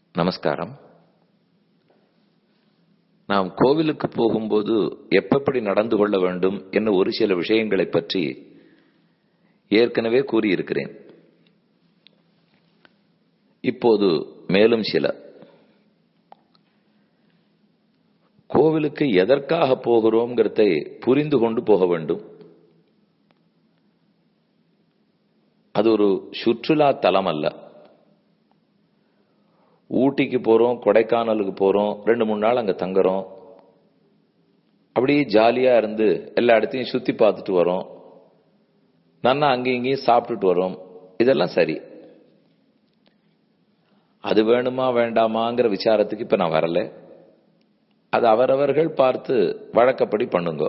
நமஸ்காரம் நாம் கோவிலுக்கு போகும்போது எப்படி நடந்து கொள்ள வேண்டும் என்ன ஒரு சில விஷயங்களை பற்றி ஏற்கனவே கூறியிருக்கிறேன் இப்போது மேலும் சில கோவிலுக்கு எதற்காக போகிறோம்ங்கிறதை புரிந்து கொண்டு போக வேண்டும் அது ஒரு சுற்றுலா தலம் அல்ல ஊட்டிக்கு போறோம் கொடைக்கானலுக்கு போறோம் ரெண்டு மூணு நாள் அங்க தங்குறோம் அப்படியே ஜாலியா இருந்து எல்லா இடத்தையும் சுத்தி பார்த்துட்டு வரோம் நன்னா அங்கேயும் இங்கேயும் சாப்பிட்டுட்டு வரோம் இதெல்லாம் சரி அது வேணுமா வேண்டாமாங்கிற விசாரத்துக்கு இப்ப நான் வரல அது அவரவர்கள் பார்த்து வழக்கப்படி பண்ணுங்க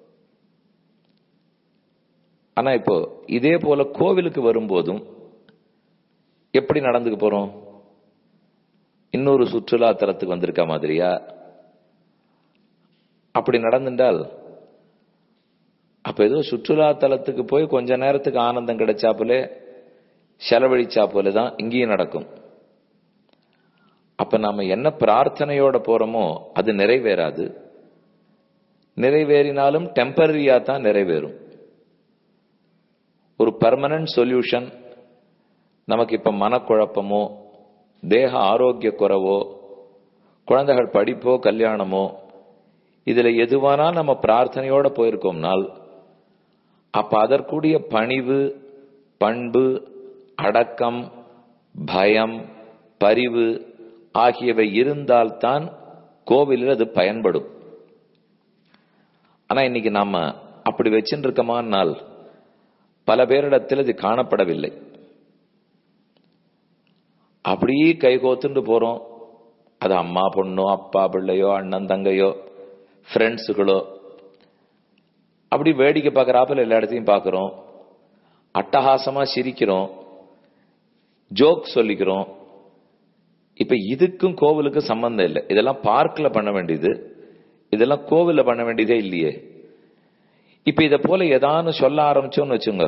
ஆனா இப்போ இதே போல கோவிலுக்கு வரும்போதும் எப்படி நடந்துக்க போறோம் இன்னொரு சுற்றுலா தலத்துக்கு வந்திருக்க மாதிரியா அப்படி நடந்துட்டால் அப்ப ஏதோ சுற்றுலா தலத்துக்கு போய் கொஞ்ச நேரத்துக்கு ஆனந்தம் கிடைச்சா போல செலவழிச்சா போல தான் இங்கேயும் நடக்கும் அப்ப நாம என்ன பிரார்த்தனையோட போறோமோ அது நிறைவேறாது நிறைவேறினாலும் டெம்பரரியா தான் நிறைவேறும் ஒரு பர்மனன்ட் சொல்யூஷன் நமக்கு இப்ப மனக்குழப்பமோ தேக ஆரோக்கிய குறவோ குழந்தைகள் படிப்போ கல்யாணமோ இதுல எதுவானா நம்ம பிரார்த்தனையோட போயிருக்கோம்னால் அப்ப அதற்குரிய பணிவு பண்பு அடக்கம் பயம் பரிவு ஆகியவை இருந்தால்தான் கோவிலில் அது பயன்படும் ஆனா இன்னைக்கு நாம அப்படி வச்சுட்டு இருக்கமானால் பல பேரிடத்தில் இது காணப்படவில்லை அப்படியே கைகோத்துட்டு போறோம் அது அம்மா பொண்ணோ அப்பா பிள்ளையோ அண்ணன் தங்கையோ ஃப்ரெண்ட்ஸுகளோ அப்படி வேடிக்கை பார்க்கறாப்புல எல்லா இடத்தையும் பார்க்கிறோம் அட்டகாசமா சிரிக்கிறோம் ஜோக் சொல்லிக்கிறோம் இப்ப இதுக்கும் கோவிலுக்கு சம்பந்தம் இல்லை இதெல்லாம் பார்க்ல பண்ண வேண்டியது இதெல்லாம் கோவில்ல பண்ண வேண்டியதே இல்லையே இப்ப இத போல ஏதானு சொல்ல ஆரம்பிச்சோம்னு வச்சுங்க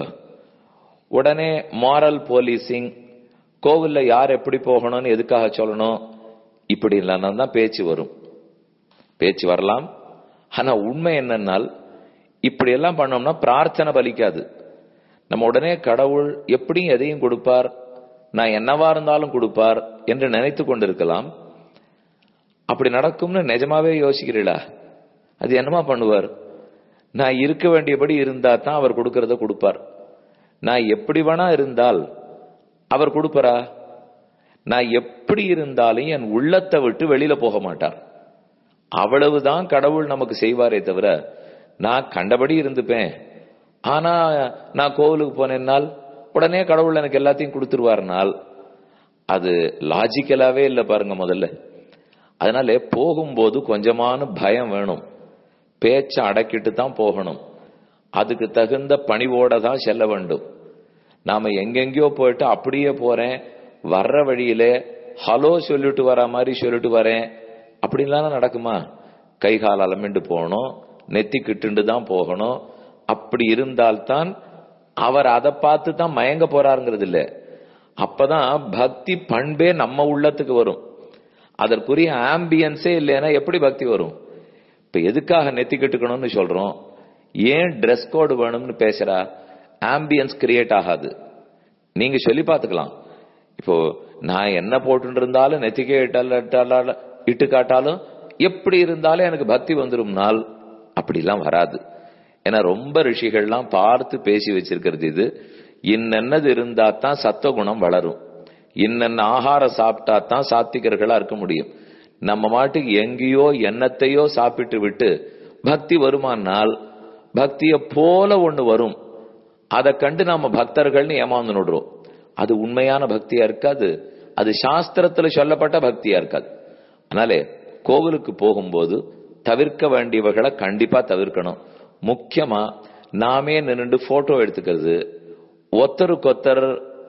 உடனே மாரல் போலீசிங் கோவில்ல யார் எப்படி போகணும்னு எதுக்காக சொல்லணும் இப்படி இல்லைன்னா தான் பேச்சு வரும் பேச்சு வரலாம் ஆனா உண்மை என்னன்னால் இப்படி எல்லாம் பண்ணோம்னா பிரார்த்தனை பலிக்காது நம்ம உடனே கடவுள் எப்படியும் எதையும் கொடுப்பார் நான் என்னவா இருந்தாலும் கொடுப்பார் என்று நினைத்து கொண்டிருக்கலாம் அப்படி நடக்கும்னு நிஜமாவே யோசிக்கிறீளா அது என்னமா பண்ணுவார் நான் இருக்க வேண்டியபடி இருந்தா தான் அவர் கொடுக்கறத கொடுப்பார் நான் எப்படி வேணா இருந்தால் அவர் கொடுப்பரா நான் எப்படி இருந்தாலும் என் உள்ளத்தை விட்டு வெளியில போக மாட்டார் அவ்வளவுதான் கடவுள் நமக்கு செய்வாரே தவிர நான் கண்டபடி இருந்துப்பேன் ஆனா நான் கோவிலுக்கு போனேன்னால் உடனே கடவுள் எனக்கு எல்லாத்தையும் கொடுத்துருவார்னால் அது லாஜிக்கலாவே இல்லை பாருங்க முதல்ல அதனால போகும்போது கொஞ்சமான பயம் வேணும் பேச்ச அடக்கிட்டு தான் போகணும் அதுக்கு தகுந்த பணிவோட தான் செல்ல வேண்டும் நாம எங்கெங்கயோ போயிட்டு அப்படியே போறேன் வர்ற வழியில ஹலோ சொல்லிட்டு வர மாதிரி சொல்லிட்டு வரேன் அப்படின்லாம் நடக்குமா கை கால் அலமிண்டு போகணும் நெத்தி கிட்டுண்டு தான் போகணும் அப்படி இருந்தால்தான் அவர் அதை பார்த்து தான் மயங்க போறாருங்கிறது இல்ல அப்பதான் பக்தி பண்பே நம்ம உள்ளத்துக்கு வரும் அதற்குரிய ஆம்பியன்ஸே இல்லைன்னா எப்படி பக்தி வரும் இப்ப எதுக்காக நெத்தி கட்டுக்கணும்னு சொல்றோம் ஏன் ட்ரெஸ் கோடு வேணும்னு பேசுறா ஆம்பியன்ஸ் கிரியேட் ஆகாது நீங்க சொல்லி பார்த்துக்கலாம் இப்போ நான் என்ன போட்டு இருந்தாலும் நெத்திக்கே இட்டால இட்டு காட்டாலும் எப்படி இருந்தாலும் எனக்கு பக்தி வந்துரும்னால் அப்படிலாம் வராது ஏன்னா ரொம்ப ரிஷிகள்லாம் பார்த்து பேசி வச்சிருக்கிறது இது இன்னென்னது இருந்தா தான் சத்துவகுணம் வளரும் இன்னென்ன ஆகாரம் சாப்பிட்டா தான் சாத்திகர்களா இருக்க முடியும் நம்ம மாட்டுக்கு எங்கேயோ எண்ணத்தையோ சாப்பிட்டு விட்டு பக்தி வருமானால் பக்திய போல ஒண்ணு வரும் அதை கண்டு நாம பக்தர்கள்னு ஏமாந்து நடுறோம் அது உண்மையான பக்தியா இருக்காது அது சாஸ்திரத்துல சொல்லப்பட்ட பக்தியா இருக்காது அதனாலே கோவிலுக்கு போகும்போது தவிர்க்க வேண்டியவர்களை கண்டிப்பா தவிர்க்கணும் முக்கியமா நாமே நின்று போட்டோ எடுத்துக்கிறது ஒத்தருக்கொத்தர்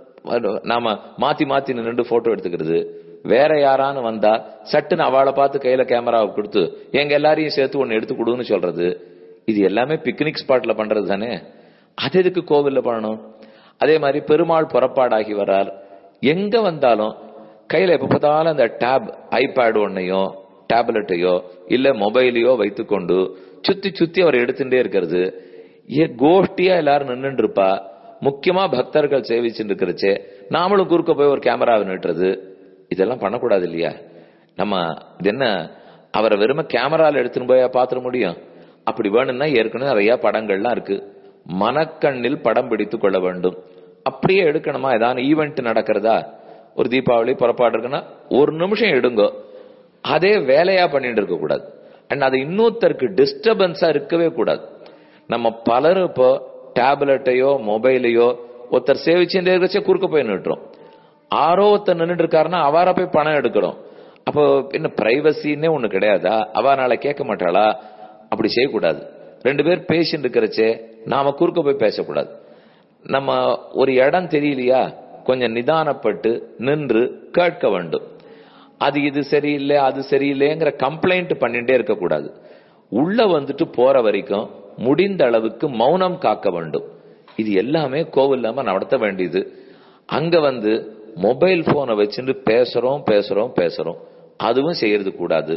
நாம மாத்தி மாத்தி நின்று போட்டோ எடுத்துக்கிறது வேற யாரான்னு வந்தா சட்டுன்னு அவளை பார்த்து கையில கேமராவை கொடுத்து எங்க எல்லாரையும் சேர்த்து ஒன்னு எடுத்து கொடுன்னு சொல்றது இது எல்லாமே பிக்னிக் ஸ்பாட்ல பண்றது தானே அது எதுக்கு கோவில்ல பண்ணணும் அதே மாதிரி பெருமாள் புறப்பாடாகி வர்றார் எங்க வந்தாலும் கையில எப்ப பார்த்தாலும் அந்த டேப் ஐபேட் ஒன்னையோ டேப்லெட்டையோ இல்ல மொபைலையோ வைத்துக்கொண்டு சுத்தி சுத்தி அவர் எடுத்துட்டே இருக்கிறது ஏ கோஷ்டியா எல்லாரும் நின்னுட்டு இருப்பா முக்கியமா பக்தர்கள் சேவிச்சுட்டு இருக்கிறச்சே நாமளும் குறுக்க போய் ஒரு கேமராவை நிட்டுறது இதெல்லாம் பண்ணக்கூடாது இல்லையா நம்ம இது என்ன அவரை வெறும கேமரால எடுத்துன்னு போய் பாத்துட முடியும் அப்படி வேணும்னா ஏற்கனவே நிறைய படங்கள்லாம் இருக்கு மனக்கண்ணில் படம் பிடித்து கொள்ள வேண்டும் அப்படியே எடுக்கணுமா ஏதாவது ஈவெண்ட் நடக்கிறதா ஒரு தீபாவளி புறப்பாடு இருக்குன்னா ஒரு நிமிஷம் எடுங்கோ அதே வேலையா பண்ணிட்டு இருக்க கூடாது அண்ட் அது இன்னொருத்தருக்கு டிஸ்டர்பன்ஸா இருக்கவே கூடாது நம்ம பலரும் இப்போ டேப்லெட்டையோ மொபைலையோ ஒருத்தர் சேவிச்சுட்டே இருக்கச்சே குறுக்க போய் நிட்டுறோம் ஆரோ ஒருத்தர் நின்றுட்டு இருக்காருன்னா அவரை போய் பணம் எடுக்கிறோம் அப்போ என்ன பிரைவசின்னே ஒண்ணு கிடையாதா அவ நாளை கேட்க மாட்டாளா அப்படி செய்யக்கூடாது ரெண்டு பேர் பேசிட்டு இருக்கிறச்சே நாம குறுக்க போய் பேசக்கூடாது நம்ம ஒரு இடம் தெரியலையா கொஞ்சம் நிதானப்பட்டு நின்று கேட்க வேண்டும் அது இது சரியில்லை அது சரியில்லைங்கிற கம்ப்ளைண்ட் பண்ணிட்டே இருக்கக்கூடாது உள்ள வந்துட்டு போற வரைக்கும் முடிந்த அளவுக்கு மௌனம் காக்க வேண்டும் இது எல்லாமே கோவில்லாம நடத்த வேண்டியது அங்க வந்து மொபைல் போனை வச்சுட்டு பேசுறோம் பேசுறோம் பேசுறோம் அதுவும் செய்யறது கூடாது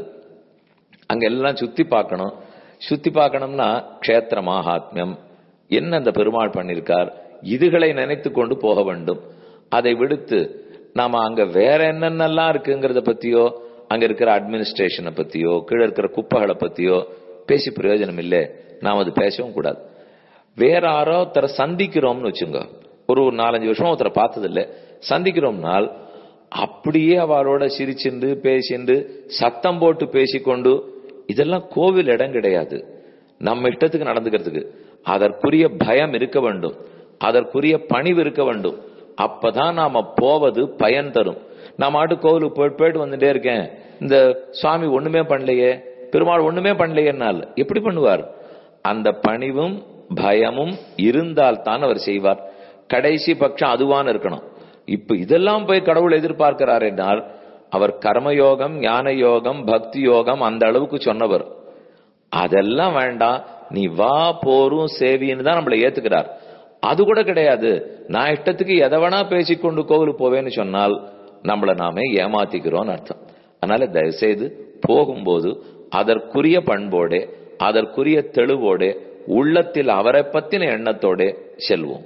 அங்க எல்லாம் சுத்தி பார்க்கணும் சுத்தி பார்க்கணும்னா க்ஷேத்திர மகாத்மியம் என்ன அந்த பெருமாள் பண்ணிருக்கார் இதுகளை நினைத்து கொண்டு போக வேண்டும் அதை விடுத்து நாம அங்க வேற என்னென்னலாம் இருக்குங்கிறத பத்தியோ அங்க இருக்கிற அட்மினிஸ்ட்ரேஷனை பத்தியோ கீழே இருக்கிற குப்பைகளை பத்தியோ பேசி பிரயோஜனம் இல்லை நாம் அது பேசவும் கூடாது வேற யாரோ ஒருத்தரை சந்திக்கிறோம்னு வச்சுங்க ஒரு ஒரு நாலஞ்சு வருஷம் ஒருத்தரை பார்த்தது இல்லை சந்திக்கிறோம்னால் அப்படியே அவளோட சிரிச்சுண்டு பேசிண்டு சத்தம் போட்டு பேசிக்கொண்டு இதெல்லாம் கோவில் இடம் கிடையாது நம்ம இஷ்டத்துக்கு நடந்துக்கிறதுக்கு அதற்குரிய பயம் இருக்க வேண்டும் அதற்குரிய பணிவு இருக்க வேண்டும் அப்பதான் நாம போவது பயன் தரும் நான் மாட்டு கோவிலுக்கு போயிட்டு போயிட்டு வந்துட்டே இருக்கேன் இந்த சுவாமி ஒண்ணுமே பண்ணலையே பெருமாள் ஒண்ணுமே பண்ணலையேனால் எப்படி பண்ணுவார் அந்த பணிவும் பயமும் இருந்தால் தான் அவர் செய்வார் கடைசி பட்சம் அதுவான இருக்கணும் இப்ப இதெல்லாம் போய் கடவுள் எதிர்பார்க்கிறார் என்றால் அவர் கர்மயோகம் ஞான யோகம் பக்தி யோகம் அந்த அளவுக்கு சொன்னவர் அதெல்லாம் வேண்டாம் நீ வா போரும் சேவின்னு தான் நம்மளை ஏத்துக்கிறார் அது கூட கிடையாது நான் இஷ்டத்துக்கு எதை வேணா பேசிக்கொண்டு கோவிலுக்கு போவேன்னு சொன்னால் நம்மள நாமே ஏமாத்திக்கிறோம்னு அர்த்தம் அதனால தயவுசெய்து போகும்போது அதற்குரிய பண்போட அதற்குரிய தெளிவோட உள்ளத்தில் அவரை பத்தின எண்ணத்தோட செல்வோம்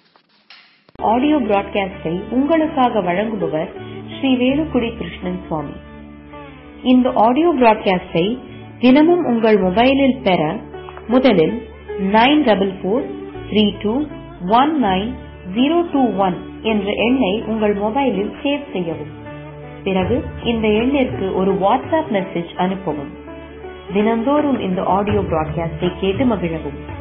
ஆடியோ பிராட்காஸ்டை உங்களுக்காக வழங்குபவர் ஸ்ரீ வேலுக்குடி கிருஷ்ணன் சுவாமி இந்த ஆடியோ பிராட்காஸ்டை தினமும் உங்கள் மொபைலில் பெற முதலில் nine double four three two one nine zero two one என்ற எண்ணை உங்கள் மொபைலில் சேவ் செய்யவும் பிறகு இந்த எண்ணிற்கு ஒரு வாட்ஸ்அப் மெசேஜ் அனுப்பவும் தினந்தோறும் இந்த ஆடியோ பிராட்காஸ்டை கேட்டு மகிழவும்